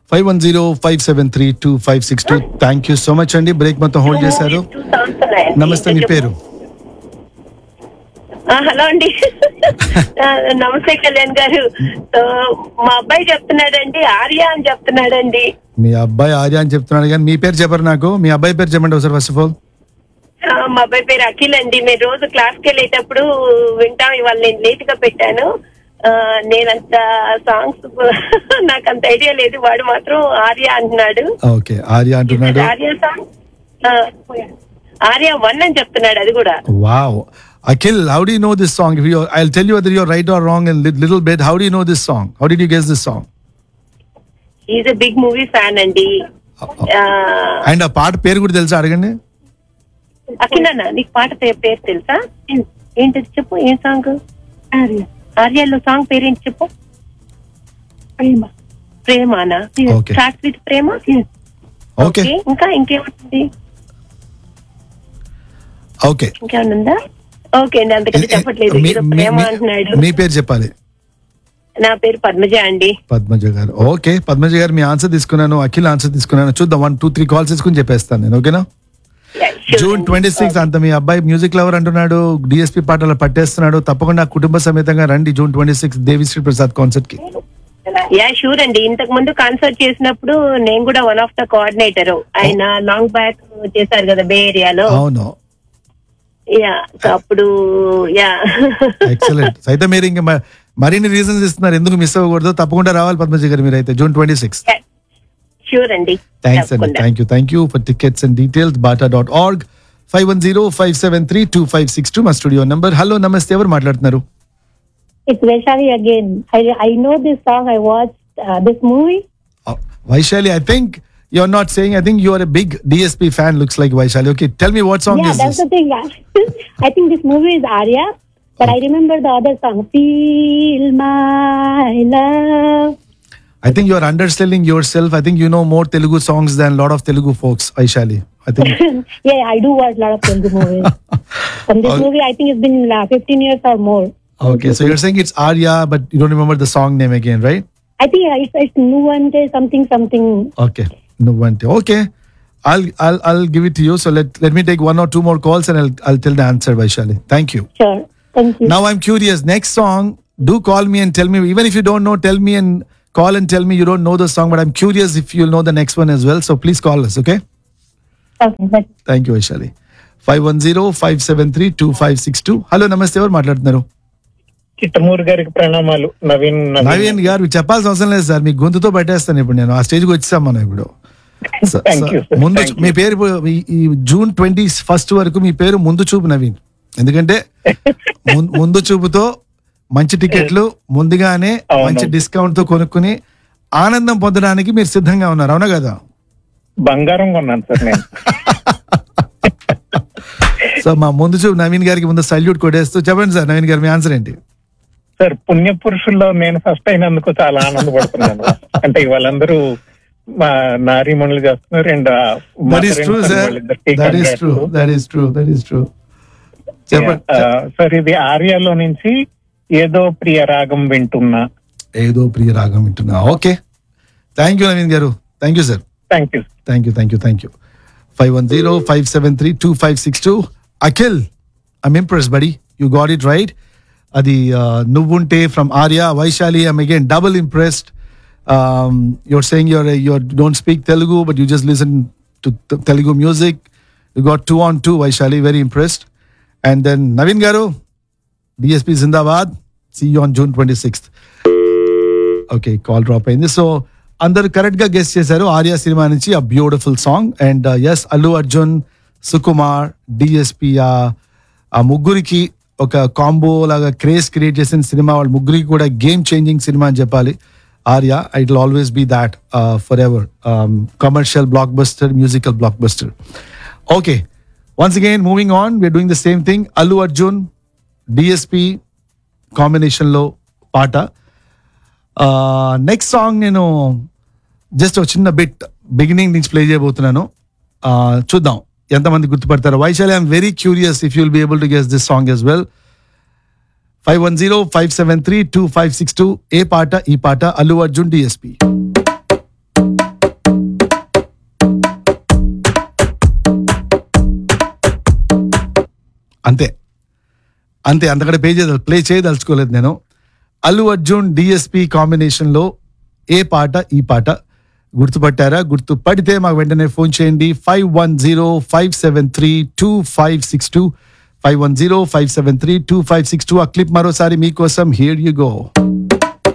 Five one zero five seven three two five six two thank you so much అండి break మొత్తం hold చేశారు Two songs ఉన్నాయండి. నమస్తే మీ పేరు ఆ, హలో అండి ఆ, నమస్తే కళ్యాణ్ గారు సో మా అబ్బాయి చెప్తున్నాడండి ఆర్య అని చెప్తున్నాడండి మీ అబ్బాయి ఆర్య అని చెప్తున్నాడు కానీ మీ పేరు చెప్పరు నాకు మీ అబ్బాయి పేరు చెప్పండి ఒకసారి ఫస్ట్ ఆఫ్ ఆల్ ఆ, మా అబ్బాయి పేరు అఖిల్ అండి మేము రోజు క్లాస్ కి వెళ్ళేటప్పుడు వింటాం ఇవాళ నేను లేట్ గా పెట్టాను ఆ, నేనంత సాంగ్స్ నాకు అంత ఐడియా లేదు వాడు మాత్రం ఆర్య అంటున్నాడు ఓకే ఆర్య అంటున్నాడు ఆర్య సాంగ్ ఆ, ఆర్య వన్ అని చెప్తున్నాడు అది కూడా wow Akhil how do know this song if you I tell you whether you're right or wrong in little bit how do know this song how do you guess this song is a big movie fan అండి ఆ, and ఆ పాట పేరు కూడా తెలుసా అడగండి అఖిలన్న నీకు పాట పే- పేరు తెలుసా ఏంటిది చెప్పు ఏం సాంగ్ ఆర్య ఆర్యలో సాంగ్ పేరేంటి చెప్పు ప్రేమ ప్రేమానా Okay. స్టార్ట్ విత్ ప్రేమ ఓకే Okay. ఇంకా ఇంకేముంటుంది ఓకే ఇంకేమన్నా ఉందా ఓకే అండి అంతకంటే చెప్పట్లేదు మీ- ఏదో మీ- ప్రేమ మీ- అంటున్నాడు మీ పేరు చెప్పాలి నా పేరు పద్మజ అండి పద్మజ గారు ఓకే పద్మజ గారు మీ ఆన్సర్ తీసుకున్నాను అఖిల్ ఆన్సర్ తీసుకున్నాను చూద్దాం వన్ టూ త్రీ కాల్స్ తీసుకుని చెప్పేస్తాను నేను ఓకేనా Yeah, sure జూన్ అండి. ట్వంటీ సిక్స్ అంత మీ అబ్బాయి మ్యూజిక్ లవర్ అంటున్నాడు డిఎస్పీ పాటలు పట్టేస్తున్నాడు తప్పకుండా కుటుంబ సమేతంగా రండి June twenty six Devi Sri Prasad concert కి యా షూర్ అండి ఇంతకు ముందు కాన్సర్ట్ చేసినప్పుడు నేను కూడా వన్ ఆఫ్ ద కోఆర్డినేటర్ ఆయన లాంగ్ బ్యాక్ చేశారు కదా బే ఏరియాలో అవును యా సో అప్పుడు యా ఎక్సలెంట్ అయితే మీరు ఇంకా మ- మరిన్ని రీజన్స్ ఇస్తున్నారు ఎందుకు మిస్ అవ్వకూడదు తప్పకుండా రావాలి పద్మజ గారు మీరు అయితే జూన్ ట్వంటీ సిక్స్ షూర్ అండి థ్యాంక్స్ అండి తప్పకుండా. Thank you thank you for tickets and details BATA dot org five one zero five seven three two five six two మా స్టూడియో నంబర్ హలో నమస్తే ఎవరు మాట్లాడుతున్నారు It's Vaishali again. I I know this song. I watched uh, this movie. Vaishali I think you are not saying I think you are a big DSP fan looks like Vaishali okay tell me what song yeah, is that's this the thing. I think this movie is Arya, but I remember the other song. Feel my love. I think you are underselling yourself. I think you know more Telugu songs than a lot of Telugu folks, Aishali. I think. yeah, I do watch a lot of Telugu movies. And this Okay. movie, I think it's been uh, 15 years or more. okay, so you're saying it's Arya, but you don't remember the song name again, right? I think uh, it's, it's Nuante something something. Okay. No one. Okay. I'll I'll I'll give it to you. So let let me take one or two more calls and I'll I'll tell the answer, Vaishali. Thank you. Sure. Thank you. Now I'm curious. Next song, do call me and tell me. Even if you don't know, tell me and call and tell me you don't know the song. But I'm curious if you'll know the next one as well. So please call us. Okay. Okay, but thank you Vaishali five one zero five seven three two five six two hello నమస్తే ఎవరు మాట్లాడుతున్నారు చిట్టమూరు గారికి ప్రణామాలు నవీన్ నవీన్ గారు మీకు చెప్పాల్సిన అవసరం లేదు సార్ మీ గొంతుతో పెట్టేస్తాను ఇప్పుడు నేను ఆ స్టేజ్కి వచ్చాం మనం ఇప్పుడు స- Thank స- you, sir. ముందు Thank you. మీ పేరు ఇప్పుడు ఈ- ఈ జూన్ ట్వంటీ ఫస్ట్ వరకు మీ పేరు ముందు చూపు నవీన్ ఎందుకంటే ముం- ముందు చూపుతో మంచి టికెట్లు ముందుగానే అవును. మంచి డిస్కౌంట్ తో కొనుక్కుని ఆనందం పొందడానికి మీరు సిద్ధంగా ఉన్నారు అవునా కదా బంగారం కొన్నాను సార్ నేను సో మా ముందు చూపు నవీన్ గారికి ముందు సల్యూట్ కొట్టేస్తూ చెప్పండి సార్ నవీన్ గారు మీ ఆన్సర్ ఏంటి సార్ పుణ్య పురుషుల్లో నేను ఫస్ట్ అయినందుకు చాలా ఆనందపడుతున్నాను అంటే వాళ్ళందరూ మా నారీమణులు చేస్తున్నారు and that is true sir that is true that is true that is true చెప్పండి సార్ ఇది ఆర్యాలో నుంచి ఏదో ప్రియ రాగం వింటున్నా ఏదో ప్రియ రాగం వింటున్నా ఓకే థ్యాంక్ యూ నవీన్ గారు thank you sir thank you thank you thank you thank you five one zero five seven three two five six two Akhil I'm impress buddy you got it right అది uh, నువ్వుంటే from Arya Vaishali I'm again double impressed you're saying you're you're don't speak Telugu but you just listen to Telugu music you got two on two Vaishali very impressed and then Naveen గారు DSP Zindabad see on June twenty sixth okay call drop అయింది so అందరు correct గా guess చేశారు ఆర్య సినిమా నుంచి ఆ beautiful song and yes Allu Arjun Sukumar DSP ఆ ముగ్గురికి ఒక కాంబో లాగా క్రేజ్ క్రియేట్ చేసిన సినిమా వాళ్ళ ముగ్గురికి కూడా గేమ్ చేంజింగ్ సినిమా అని చెప్పాలి Arya it will always be that forever commercial blockbuster musical blockbuster okay once again moving on we're doing the same thing Allu Arjun DSP కాంబినేషన్లో పాట నెక్స్ట్ సాంగ్ నేను జస్ట్ ఒక చిన్న బిట్ బిగినింగ్ నుంచి play చేయబోతున్నాను Uh, చూద్దాం ఎంతమంది గుర్తుపడతారు Vaishali I'm very curious if you'll be able to guess this song yes well five one zero five seven three two five six two ఏ పాట ఈ పాట అల్లు అర్జున్ డిఎస్పి అంతే అంతే అంతకంటే పే చేయ ప్లే చేయదలుచుకోలేదు నేను అల్లు అర్జున్ డిఎస్పి కాంబినేషన్లో ఏ పాట ఈ పాట గుర్తుపట్టారా గుర్తుపడితే మాకు వెంటనే ఫోన్ చేయండి five one zero five seven three two five six two five one zero five seven three two five six two ఆ క్లిప్ మరోసారి మీకోసం హియర్ యు గో